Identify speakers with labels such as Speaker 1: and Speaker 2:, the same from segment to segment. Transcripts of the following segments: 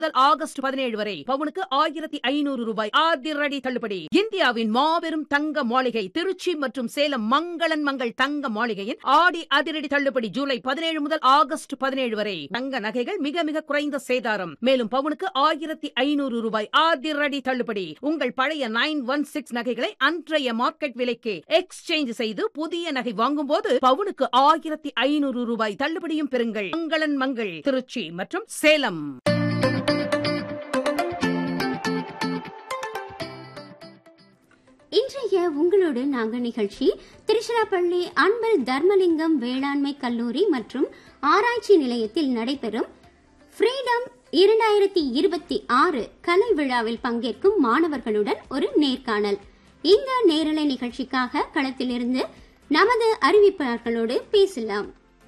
Speaker 1: முதல் ஆகஸ்ட் பதினேழு வரை பவுனுக்கு ஆயிரத்தி ஐநூறு ரூபாய் அதிரடி தள்ளுபடி இந்தியாவின் மாபெரும் தங்க மாளிகை திருச்சி மற்றும் சேலம் மங்களன் மங்கள் தங்க மாளிகையின் ஆடி அதிரடி தள்ளுபடி ஜூலை பதினேழு முதல் ஆகஸ்ட் பதினேழு வரை தங்க நகைகள் மிக மிக குறைந்த சேதாரம் மேலும் பவுனுக்கு ஆயிரத்தி ஐநூறு ரூபாய் அதிரடி தள்ளுபடி உங்கள் பழைய நைன் ஒன் சிக்ஸ் நகைகளை அன்றைய மார்க்கெட் விலைக்கு எக்ஸ்சேஞ்ச் செய்து புதிய நகை வாங்கும்போது பவுனுக்கு ஆயிரத்தி ஐநூறு ரூபாய் தள்ளுபடியும் பெறுங்கள் மங்களன் மங்கள் திருச்சி மற்றும் சேலம்
Speaker 2: இன்றைய உங்களோடு நாங்க நிகழ்ச்சி திருச்சிராப்பள்ளி அன்பல் தர்மலிங்கம் வேளாண்மை கல்லூரி மற்றும் ஆராய்ச்சி நிலையத்தில் நடைபெறும் ஃப்ரீடம் இரண்டாயிரத்தி இருபத்தி ஆறு கலை விழாவில் பங்கேற்கும் மாணவர்களுடன் ஒரு நேர்காணல் இந்த நேரலை நிகழ்ச்சிக்காக களத்திலிருந்து நமது அறிவிப்பாளர்களோடு பேசலாம்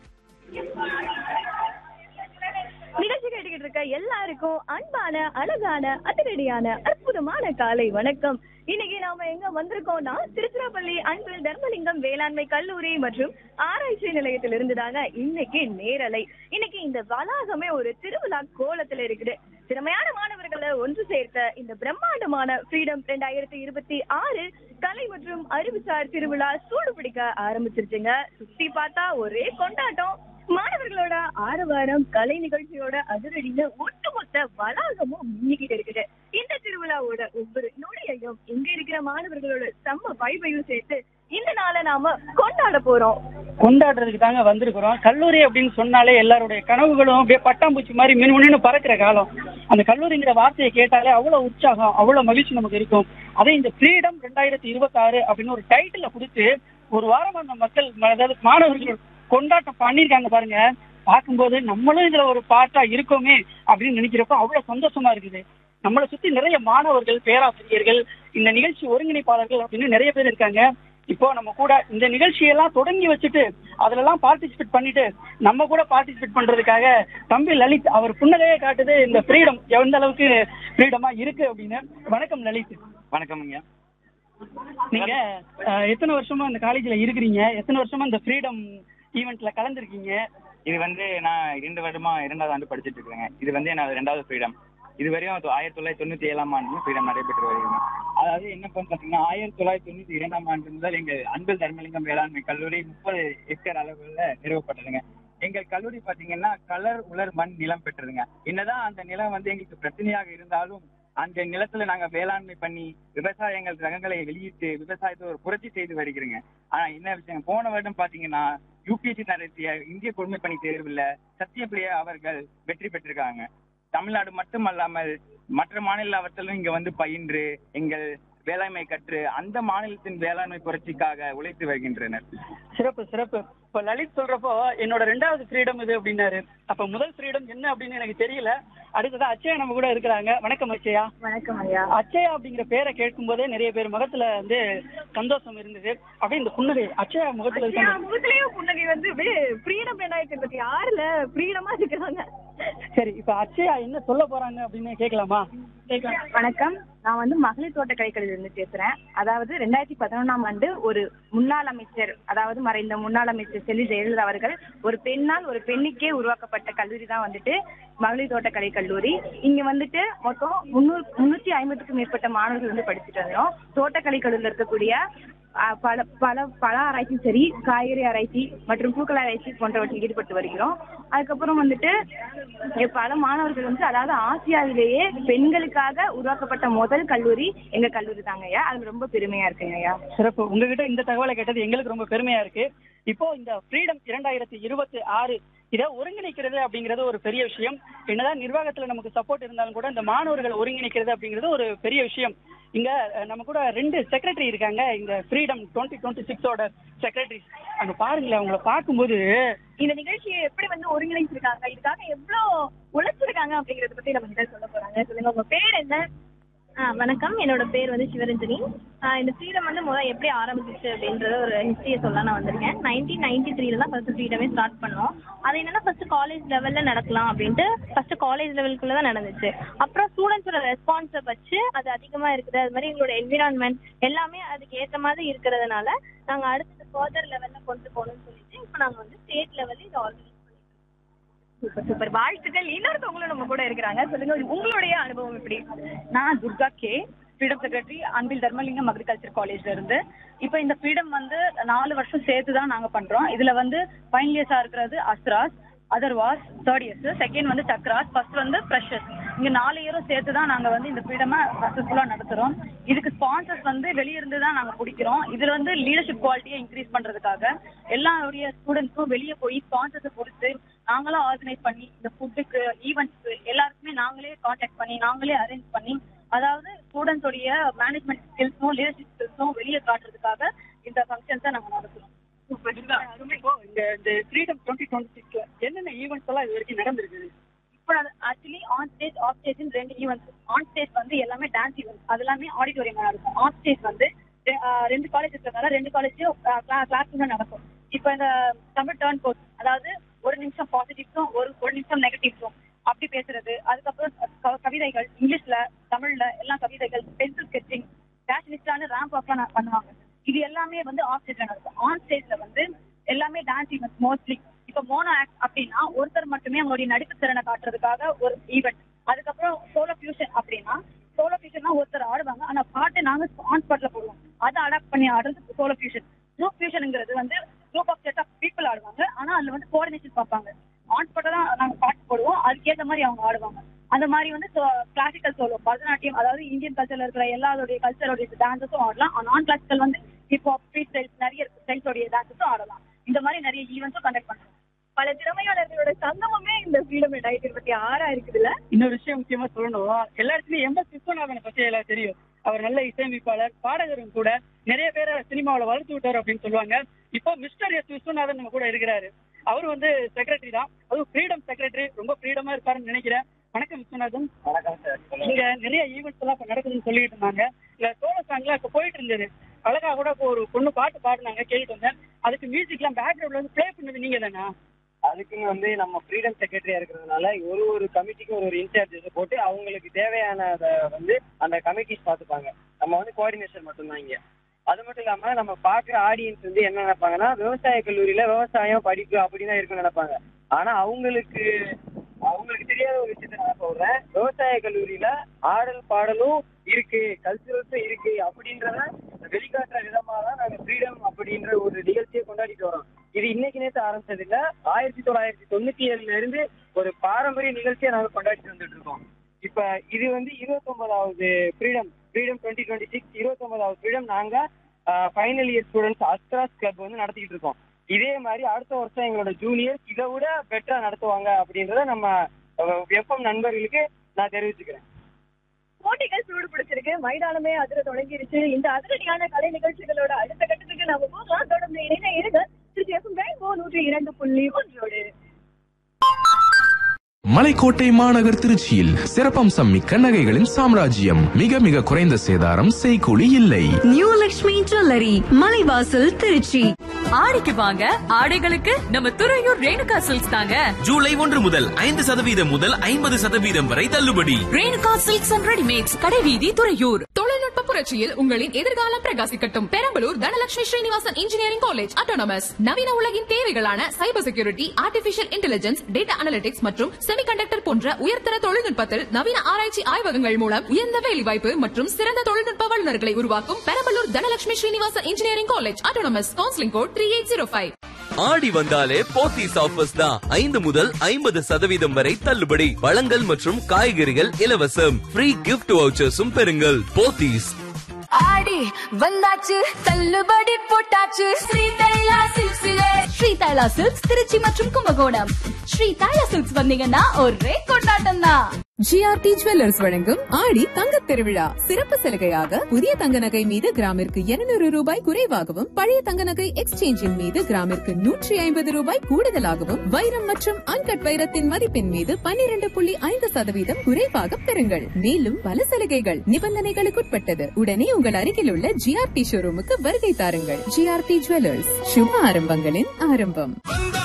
Speaker 3: நிகழ்ச்சி கேட்டுக்கிட்டு இருக்க எல்லாருக்கும் அன்பான அழகான அதிரடியான அற்புதமான காலை வணக்கம் இன்னைக்கு நாம எங்க வந்திருக்கோம்னா திருச்சிராப்பள்ளி அன்பில் தர்மலிங்கம் வேளாண்மை கல்லூரி மற்றும் ஆராய்ச்சி நிலையத்தில் இருந்துதாங்க இன்னைக்கு நேரலை இன்னைக்கு இந்த வளாகமே ஒரு திருவிழா கோலத்துல இருக்குது திறமையான மாணவர்களை ஒன்று சேர்த்த இந்த பிரம்மாண்டமான ஃப்ரீடம் ரெண்டாயிரத்தி இருபத்தி ஆறு கலை மற்றும் அறிவுசார் திருவிழா சூடு பிடிக்க ஆரம்பிச்சிருச்சுங்க சுத்தி பார்த்தா ஒரே கொண்டாட்டம் மாணவர்களோட ஆரவாரம் கலை நிகழ்ச்சியோட அதிரடின்னு ஒட்டுமொத்த வளாகமும் மின்னிக்கிட்டு இருக்குது இந்த திருவிழாவோட ஒவ்வொரு நொடியையும் இங்க இருக்கிற மாணவர்களோட செம்ம வைபையும் சேர்த்து இந்த நாளை நாம கொண்டாட போறோம்
Speaker 4: கொண்டாடுறதுக்கு தாங்க வந்திருக்கிறோம் கல்லூரி அப்படின்னு சொன்னாலே எல்லாருடைய கனவுகளும் அப்படியே பட்டாம்பூச்சி மாதிரி மின்னுன்னு பறக்கிற காலம் அந்த கல்லூரிங்கிற வார்த்தையை கேட்டாலே அவ்வளவு உற்சாகம் அவ்வளவு மகிழ்ச்சி நமக்கு இருக்கும் அதே இந்த ஃப்ரீடம் ரெண்டாயிரத்தி இருபத்தாறு அப்படின்னு ஒரு டைட்டில கொடுத்து ஒரு வாரம் அந்த மக்கள் அதாவது மாணவர்கள் கொண்டாட்டம் பண்ணியிருக்காங்க பாருங்க பார்க்கும்போது நம்மளும் இதுல ஒரு பார்ட்டா இருக்கோமே அப்படின்னு நினைக்கிறப்போ அவ்வளவு சந்தோஷமா இருக்குது நம்மளை சுத்தி நிறைய மாணவர்கள் பேராசிரியர்கள் இந்த நிகழ்ச்சி ஒருங்கிணைப்பாளர்கள் அப்படின்னு நிறைய பேர் இருக்காங்க இப்போ நம்ம கூட இந்த நிகழ்ச்சியெல்லாம் தொடங்கி வச்சுட்டு அதுல எல்லாம் பார்ட்டிசிபேட் பண்ணிட்டு நம்ம கூட பார்ட்டிசிபேட் பண்றதுக்காக தம்பி லலித் அவர் புன்னகையே காட்டுது இந்த ஃப்ரீடம் எந்த அளவுக்கு ஃப்ரீடமா இருக்கு அப்படின்னு வணக்கம் லலித்
Speaker 5: வணக்கம்ங்க
Speaker 4: நீங்க அஹ், எத்தனை வருஷமா இந்த காலேஜ்ல இருக்கிறீங்க எத்தனை வருஷமா இந்த ஃப்ரீடம் ஈவெண்ட்ல கலந்துருக்கீங்க
Speaker 5: இது வந்து நான் இரண்டு வருடமா இரண்டாவது ஆண்டு படிச்சிட்டு இருக்கிறேங்க இது வந்து என்னோட ரெண்டாவது ஃப்ரீடம் இது வரையும் அது ஆயிரத்தி தொள்ளாயிரத்தி தொண்ணூத்தி ஏழாம் ஆண்டு ஃப்ரீடம் நடைபெற்று வருகிறது அதாவது என்ன பார்த்தீங்கன்னா ஆயிரத்தி தொள்ளாயிரத்தி தொண்ணூத்தி இரண்டாம் ஆண்டு முதல் எங்க அன்பு தர்மலிங்கம் வேளாண்மை கல்லூரி முப்பது ஏக்கர் அளவுல நிறுவப்பட்டதுங்க எங்கள் கல்லூரி பாத்தீங்கன்னா கலர் உலர் மண் நிலம் பெற்றதுங்க என்னதான் அந்த நிலம் வந்து எங்களுக்கு பிரச்சனையாக இருந்தாலும் அந்த நிலத்துல நாங்க வேளாண்மை பண்ணி விவசாயங்கள் ரகங்களை வெளியிட்டு விவசாயத்தை ஒரு புரட்சி செய்து வருகிறோங்க ஆனா என்ன விஷயம் போன வருடம் பாத்தீங்கன்னா யூபிஎஸ்சி நடத்திய இந்திய குடிமை பணி தேர்வுல சத்தியபிரியா அவர்கள் வெற்றி பெற்றிருக்காங்க தமிழ்நாடு மட்டுமல்லாமல் மற்ற மாநில அவற்றிலும் இங்க வந்து பயின்று எங்கள் வேளாண்மை கற்று அந்த மாநிலத்தின் வேளாண்மை புரட்சிக்காக உழைத்து வருகின்றனர்
Speaker 4: சிறப்பு சிறப்பு இப்ப லலித் சொல்றப்போ என்னோட ரெண்டாவது ஃப்ரீடம் இது அப்படின்னாரு அப்ப முதல் ஃப்ரீடம் என்ன அப்படின்னு எனக்கு தெரியல அடுத்ததா அச்சயா நம்ம கூட இருக்கிறாங்க வணக்கம் அச்சயா
Speaker 3: வணக்கம் ஐயா
Speaker 4: அச்சயா அப்படிங்கிற பேரை கேட்கும் போதே நிறைய பேர் முகத்துல வந்து சந்தோஷம் இருந்தது அப்படியே இந்த புன்னகை அச்சயா முகத்துல
Speaker 3: ஐயா,
Speaker 4: இருக்க
Speaker 3: முகத்திலேயும் புன்னகை வந்து ஃப்ரீடம் ரெண்டாயிரத்தி இருபத்தி ஆறுல ஃப்ரீடமா இருக்கிறாங்க
Speaker 4: சரி இப்ப அச்சயா என்ன சொல்ல போறாங்க அப்படின்னு கேட்கலாமா
Speaker 3: வணக்கம் நான் வந்து மகளிர் தோட்டக்கலைக்கலையில இருந்து பேசுறேன் அதாவது ரெண்டாயிரத்தி பதினொன்றாம் ஆண்டு ஒரு முன்னாள் அமைச்சர் அதாவது மறைந்த முன்னாள் அமைச்சர் செல்வி ஜெயலலிதா அவர்கள் ஒரு பெண்ணால் ஒரு பெண்ணுக்கே உருவாக்கப்பட்ட கல்லூரி தான் வந்துட்டு மகளிர் தோட்டக்கலை கல்லூரி இங்க வந்துட்டு மொத்தம் முன்னூறு முன்னூத்தி ஐம்பதுக்கும் மேற்பட்ட மாணவர்கள் வந்து படிச்சுட்டு வந்தோம் தோட்டக்கலை கல்லூரியில் இருக்கக்கூடிய அஹ், பல பல பல ஆராய்ச்சி சரி காய்கறி ஆராய்ச்சி மற்றும் பூக்கள் ஆராய்ச்சி போன்றவற்றில் ஈடுபட்டு வருகிறோம் அதுக்கப்புறம் வந்துட்டு இங்க பல மாணவர்கள் வந்து அதாவது ஆசியாவிலேயே பெண்களுக்காக உருவாக்கப்பட்ட முதல் கல்லூரி எங்க கல்லூரி தாங்க ஐயா அது ரொம்ப பெருமையா இருக்குங்க ஐயா
Speaker 4: சிறப்பு உங்ககிட்ட இந்த தகவலை கேட்டது எங்களுக்கு ரொம்ப பெருமையா இருக்கு இப்போ இந்த ஃப்ரீடம் இரண்டாயிரத்தி இருபத்தி ஆறு இதை ஒருங்கிணைக்கிறது அப்படிங்கிறது ஒரு பெரிய விஷயம் என்னதான் நிர்வாகத்துல நமக்கு சப்போர்ட் இருந்தாலும் கூட இந்த மாணவர்கள் ஒருங்கிணைக்கிறது அப்படிங்கிறது ஒரு பெரிய விஷயம் இங்க அஹ், நம்ம கூட ரெண்டு செக்ரட்டரி இருக்காங்க இந்த ஃப்ரீடம் டுவெண்ட்டி டுவெண்ட்டி சிக்ஸோட செக்ரட்டரி அங்க பாருங்களேன் அவங்கள பார்க்கும்போது
Speaker 3: இந்த நிகழ்ச்சியை எப்படி வந்து ஒருங்கிணைச்சிருக்காங்க இதுக்காக எவ்வளவு உழைச்சிருக்காங்க அப்படிங்கறத பத்தி நம்ம கிட்ட சொல்ல போறாங்க சொல்லுங்க உங்க பேர் என்ன
Speaker 6: ஆ வணக்கம் என்னோட பேர் வந்து சிவரஞ்சனி ஆ, இந்த ஃப்ரீடம் வந்து முதல்ல எப்படி ஆரம்பிச்சிச்சு அப்படின்றத ஒரு ஹிஸ்ட்ரியை சொல்ல நான் வந்திருக்கேன் நைன்டீன் நைன்டி த்ரீல தான் ஃபர்ஸ்ட் ஃப்ரீடமே ஸ்டார்ட் பண்ணோம் அது என்னன்னா ஃபர்ஸ்ட் காலேஜ் லெவல்ல நடக்கலாம் அப்படின்ட்டு ஃபர்ஸ்ட் காலேஜ் லெவலுக்குள்ள தான் நடந்துச்சு அப்புறம் ஸ்டூடெண்ட்ஸோட ரெஸ்பான்ஸை வச்சு அது அதிகமா இருக்குது அது மாதிரி எங்களோட என்விரான்மெண்ட் எல்லாமே அதுக்கு ஏற்ற மாதிரி இருக்கிறதுனால நாங்க அடுத்தது ஃபர்தர் லெவல்ல கொண்டு போகணும்னு சொல்லிட்டு இப்போ நாங்க வந்து ஸ்டேட் லெவல்ல இது ஆர்கனைஸ்
Speaker 3: சூப்பர் சூப்பர் வாழ்த்துக்கள் இன்னொருத்தவங்களும் நம்ம கூட இருக்கிறாங்க சொல்லுங்க உங்களுடைய அனுபவம் எப்படி
Speaker 4: நான் Durga K freedom secretary Anbil Dharmalingam agriculture காலேஜ்ல இருந்து இப்போ இந்த ஃப்ரீடம் வந்து நாலு வருஷம் சேர்த்து தான் நாங்க பண்றோம் இதுல வந்து ஃபைனல் இயர்ஸா இருக்கிறது அஸ்ராஸ் அதர்வாஸ் தேர்ட் இயர்ஸ் செகண்ட் வந்து சக்ராஸ் ஃபர்ஸ்ட் வந்து ஃப்ரெஷர்ஸ் இங்க நாலு இயரும் சேர்த்து தான் நாங்க வந்து இந்த ஃப்ரீடமை சக்சஸ்ஃபுல்லா நடத்துறோம் இதுக்கு ஸ்பான்சர்ஸ் வந்து வெளியிருந்து தான் நாங்க பிடிக்கிறோம் இதுல வந்து லீடர்ஷிப் குவாலிட்டியை இன்க்ரீஸ் பண்றதுக்காக எல்லாருடைய ஸ்டூடெண்ட்ஸும் வெளியே போய் ஸ்பான்சர்ஸை பிடிச்சி நாங்களாம் ஆர்கனைஸ் பண்ணி இந்த ஃபுட்டுக்கு ஈவெண்ட்ஸ்க்கு எல்லாருக்குமே நாங்களே காண்டாக்ட் பண்ணி நாங்களே அரேஞ்ச் பண்ணி அதாவது ஸ்டூடெண்ட்ஸோடைய மேனேஜ்மெண்ட் ஸ்கில்ஸும் லீடர்ஷிப் ஸ்கில்ஸும் வெளியே காட்டுறதுக்காக இந்த ஃபங்க்ஷன்ஸை நாங்க நடத்துறோம்
Speaker 7: இப்போ இந்த இந்த ஃப்ரீடம் டுவெண்ட்டி டுவெண்ட்டி சிக்ஸ்ல என்னென்ன ஈவெண்ட்ஸ் எல்லாம் இது வரைக்கும் நடந்திருக்குது
Speaker 4: இப்போ actually on stage off stage ரெண்டு ஈவெண்ட்ஸ் ஆன் ஸ்டேஜ் வந்து எல்லாமே டான்ஸ் ஈவெண்ட்ஸ் அது எல்லாமே ஆடிட்டோரியமா இருக்கும் ஆஃப் ஸ்டேஜ் வந்து ரெ- ஆஹ் ரெண்டு காலேஜ் இருக்கிறதால ரெண்டு காலேஜும் கிளாஸ் நடக்கும் இப்போ இந்த தமிழ் டேர்ன் கோர்ஸ் அதாவது ஒரு நிமிஷம் பாசிட்டிவ்ஸும் ஒரு ஒரு நிமிஷம் நெகட்டிவ்ஸும் அப்படி பேசுறது அதுக்கப்புறம் க- கவிதைகள் இங்கிலீஷ்ல தமிழ்ல எல்லாம் கவிதைகள் பென்சில் ஸ்கெச்சிங் ஃபேஷனிஸ்டான ரேம்ப் வாக்லாம் பண்ணுவாங்க இது எல்லாமே வந்து ஆஃப் ஸ்டேஜ்ல நடக்கும் ஆன் ஸ்டேஜ்ல வந்து எல்லாமே டான்ஸ் ஈவெண்ட்ஸ் மோஸ்ட்லி இப்போ மோனோ ஆக்ட் அப்படின்னா ஒருத்தர் மட்டுமே அவங்களுடைய நடிப்பு திறனை காட்டுறதுக்காக ஒரு ஈவெண்ட் அதுக்கப்புறம் சோலோ ஃபியூஷன் அப்படின்னா சோலோ ஃபியூஷன்னா ஒருத்தர் ஆடுவாங்க ஆனா பாட்டு நாங்க ஆன் ஸ்பாட்ல போடுவோம் அதை அடாப்ட் பண்ணி ஆடுறது சோலோ ஃபியூஷன் குரூப் ஃபியூஷனுங்கிறது வந்து group of set of people ஆடுவாங்க ஆனா அதுல வந்து கோஆர்டினேஷன் பார்ப்பாங்க ஆன் ஸ்பாட்ல தான் நாங்க பாட்டு போடுவோம் அதுக்கேற்ற மாதிரி அவங்க ஆடுவாங்க அந்த மாதிரி வந்து கிளாசிக்கல் சோலோ பரதநாட்டியம் அதாவது இந்தியன் கல்ச்சர்ல இருக்கிற எல்லாருடைய கல்ச்சரோடைய டான்ஸஸும் ஆடலாம் நான் கிளாசிக்கல் வந்து ஹிப்ஹாப் ஃப்ரீ ஸ்டைல்ஸ் நிறைய ஸ்டைல்ஸோடைய டான்ஸஸும் ஆடலாம் இந்த மாதிரி நிறைய ஈவெண்ட்ஸும் கண்டக்ட் பண்றோம்
Speaker 3: பல திறமையாளர்களோட சங்கமமே இந்த ஃப்ரீடம் ரெண்டாயிரத்தி இருபத்தி ஆறா இருக்குதுல்ல
Speaker 7: இன்னொரு விஷயம் முக்கியமா சொல்லணும் எல்லா இடத்துலயும் எம் எஸ் விஸ்வநாதனை பத்தி எல்லாம் தெரியும் அவர் நல்ல இசையமைப்பாளர் பாடகரும் கூட நிறைய பேரை சினிமாவுல வளர்த்து விட்டார் அப்படின்னு சொல்லுவாங்க இப்போ மிஸ்டர் எஸ் விஸ்வநாதன் நம்ம கூட இருக்கிறாரு அவர் வந்து செக்ரட்டரி தான் அதுவும் ஃப்ரீடம் செக்ரட்டரி ரொம்ப ஃப்ரீடமா இருப்பாருன்னு நினைக்கிறேன் வணக்கம் விஸ்வநாதன்
Speaker 5: வணக்கம் சார்
Speaker 7: இங்க நிறைய ஈவெண்ட்ஸ் எல்லாம் இப்ப நடக்குதுன்னு சொல்லிட்டு இருந்தாங்க இல்ல சோழ சாங்லாம் இப்ப போயிட்டு இருந்தது அழகா கூட இப்போ ஒரு பொண்ணு பாட்டு பாடுனாங்க கேட்டுட்டு வந்தேன் அதுக்கு மியூசிக்லாம் பேக்ரவுண்ட்ல வந்து ப்ளே பண்ணது நீங்க தானா
Speaker 5: அதுக்குன்னு வந்து நம்ம ஃப்ரீடம் செக்ரட்டரியா இருக்கிறதுனால ஒரு ஒரு கமிட்டிக்கும் ஒரு ஒரு இன்சார்ஜ் போட்டு அவங்களுக்கு தேவையானதை வந்து அந்த கமிட்டிஸ் பார்த்துப்பாங்க நம்ம வந்து கோஆர்டினேஷன் மட்டும்தான் இங்க அது மட்டும் இல்லாம நம்ம பாக்குற ஆடியன்ஸ் வந்து என்ன நினைப்பாங்கன்னா விவசாய கல்லூரியில விவசாயம் படிப்பு அப்படிதான் இருக்குன்னு நினைப்பாங்க ஆனா அவங்களுக்கு அவங்களுக்கு தெரியாத ஒரு விஷயத்த நான் சொல்றேன் விவசாய கல்லூரியில ஆடல் பாடலும் இருக்கு கல்ச்சுரல்ஸும் இருக்கு அப்படின்றத வெளிக்காட்டுற விதமா தான் நாங்க ஃப்ரீடம் அப்படின்ற ஒரு நிகழ்ச்சியை கொண்டாடிட்டு வரோம் இது இன்னைக்கு நேற்று ஆரம்பிச்சது இல்ல ஆயிரத்தி தொள்ளாயிரத்தி தொண்ணூத்தி ஏழுல இருந்து ஒரு பாரம்பரிய நிகழ்ச்சியை நாங்க கொண்டாடிட்டு வந்துட்டு இருக்கோம் இப்ப இது வந்து இருபத்தொன்பதாவது freedom freedom twenty twenty six இருபத்தொன்பதாவது ஃப்ரீடம் நாங்க ஃபைனல் இயர் ஸ்டூடெண்ட்ஸ் அஸ்ட்ராஸ் கிளப் வந்து நடத்திக்கிட்டு இருக்கோம் இதே மாதிரி அடுத்த வருஷம் எங்களோட ஜூனியர்ஸ் இதை விட பெட்டரா நடத்துவாங்க அப்படின்றத நம்ம எஃப்எம் நண்பர்களுக்கு நான் தெரிவிச்சுக்கிறேன்
Speaker 3: போட்டிகள் சூடு பிடிச்சிருக்கு மைதானமே அதிர தொடங்கிருச்சு இந்த அதிரடியான கலை நிகழ்ச்சிகளோட அடுத்த கட்டத்துக்கு நம்ம போகலாம் தொடர்ந்து இணைய இருங்க திருச்சி எஃப்எம் ரெயின்போ நூற்றி இரண்டு புள்ளி ஒன்றோடு
Speaker 8: மலைக்கோட்டை மாநகர் திருச்சியில் சிறப்பம்சம் மிக்க நகைகளின் சாம்ராஜ்யம் மிக மிக குறைந்த சேதாரம் செய்கூலி இல்லை
Speaker 9: நியூ லக்ஷ்மி ஜுவல்லரி மலைவாசல் திருச்சி
Speaker 10: ஆடிக்கு வாங்க ஆடைகளுக்கு நம்ம துறையூர் ரேணுகா சில்க்ஸ் தாங்க
Speaker 11: ஜூலை ஒன்று முதல் ஐந்து சதவீதம் முதல் ஐம்பது சதவீதம் வரை தள்ளுபடி
Speaker 10: ரேணுகா சில்க்ஸ் அண்ட் ரெடிமேட்ஸ் கடைவீதி துறையூர் தொழில்நுட்ப புரட்சியில் உங்களின் எதிர்காலம் பிரகாசிக்கட்டும் Perambalur Dhanalakshmi Srinivasan engineering college autonomous நவீன உலகின் தேவைகளான cyber security artificial intelligence data analytics மற்றும் செமிகண்டக்டர் போன்ற உயர்தர தொழில்நுட்பத்தில் நவீன ஆராய்ச்சி ஆய்வகங்கள் மூலம் உயர்ந்த வேலைவாய்ப்பு மற்றும் சிறந்த தொழில்நுட்ப வல்லுநர்களை உருவாக்கும் Perambalur Dhanalakshmi Srinivasan engineering college autonomous counselling code three eight zero five
Speaker 11: Aadi வந்தாலே போத்தீஸ் ஆஃபர்ஸ் தான் ஐந்து முதல் ஐம்பது சதவீதம் வரை தள்ளுபடி பழங்கள் மற்றும் காய்கறிகள் இலவசம் ஃப்ரீ கிஃப்ட் வவுச்சர்ஸும் பெறுங்கள் போத்தீஸ்
Speaker 10: ஆடி வந்தாச்சு தள்ளுபடி போட்டாச்சு ஸ்ரீ தைலா சில்க்ஸ்ல ஸ்ரீ தைலா சில்க்ஸ் திருச்சி மற்றும் கும்பகோணம் ஸ்ரீ தைலா சில்க்ஸ் வந்தீங்கன்னா ஒரே கொண்டாட்டம் தான்
Speaker 12: ஜிஆர்டி ஜுவல்லர்ஸ் வழங்கும் ஆடி தங்கத் திருவிழா சிறப்பு சலுகையாக புதிய தங்க நகை மீது கிராமிற்கு 200 ரூபாய் குறைவாகவும் பழைய தங்க நகை எக்ஸ்சேஞ்சின் மீது கிராமிற்கு நூற்றி ஐம்பது ரூபாய் கூடுதலாகவும் வைரம் மற்றும் அன்கட் வைரத்தின் மதிப்பின் மீது 12.5% புள்ளி ஐந்து சதவீதம் குறைவாக பெறுங்கள் மேலும் பல சலுகைகள் நிபந்தனைகளுக்குட்பட்டது உடனே உங்கள் அருகில் உள்ள ஜிஆர்டி ஷோரூமுக்கு வருகை தாருங்கள் ஜிஆர்டி ஜுவல்லர்ஸ் சுப ஆரம்பங்களின் ஆரம்பம்